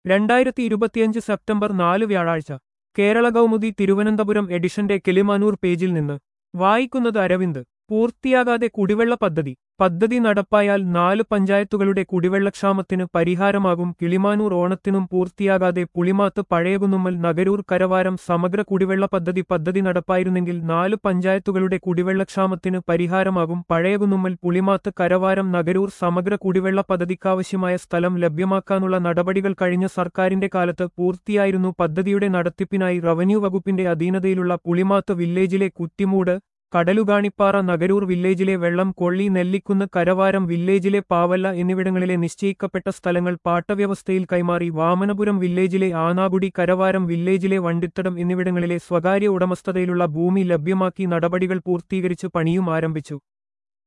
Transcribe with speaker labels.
Speaker 1: രണ്ടായിരത്തി ഇരുപത്തിയഞ്ച് സെപ്റ്റംബർ നാല് വ്യാഴാഴ്ച കേരള കൗമുദി തിരുവനന്തപുരം എഡിഷന്റെ കിളിമാനൂർ പേജിൽ നിന്ന് വായിക്കുന്നത് അരവിന്ദ് പൂർത്തിയാകാതെ കുടിവെള്ള പദ്ധതി പദ്ധതി നടപ്പായാൽ നാല് പഞ്ചായത്തുകളുടെ കുടിവെള്ളക്ഷാമത്തിന് പരിഹാരമാകും കിളിമാനൂർ ഓണത്തിനും പൂർത്തിയാകാതെ പുളിമാത്ത് പഴയകുന്നുമ്മൽ നഗരൂർ കരവാരം സമഗ്ര കുടിവെള്ള പദ്ധതി പദ്ധതി നടപ്പായിരുന്നെങ്കിൽ നാല് പഞ്ചായത്തുകളുടെ കുടിവെള്ളക്ഷാമത്തിന് പരിഹാരമാകും പഴയകുന്നുമ്മൽ പുളിമാത്ത് കരവാരം നഗരൂർ സമഗ്ര കുടിവെള്ള പദ്ധതിക്കാവശ്യമായ സ്ഥലം ലഭ്യമാക്കാനുള്ള നടപടികൾ കഴിഞ്ഞ സർക്കാരിന്റെ കാലത്ത് പൂർത്തിയായിരുന്നു പദ്ധതിയുടെ നടത്തിപ്പിനായി റവന്യൂ വകുപ്പിന്റെ അധീനതയിലുള്ള പുളിമാത്ത് വില്ലേജിലെ കുറ്റിമൂട് കടലുകാണിപ്പാറ നഗരൂർ വില്ലേജിലെ വെള്ളം കൊള്ളി നെല്ലിക്കുന്ന് കരവാരം വില്ലേജിലെ പാവല്ല എന്നിവിടങ്ങളിലെ നിശ്ചയിക്കപ്പെട്ട സ്ഥലങ്ങൾ പാട്ടവ്യവസ്ഥയിൽ കൈമാറി വാമനപുരം വില്ലേജിലെ ആനാകുടി കരവാരം വില്ലേജിലെ വണ്ടിത്തടം എന്നിവിടങ്ങളിലെ സ്വകാര്യ ഉടമസ്ഥതയിലുള്ള ഭൂമി ലഭ്യമാക്കി നടപടികൾ പൂർത്തീകരിച്ച് പണിയും ആരംഭിച്ചു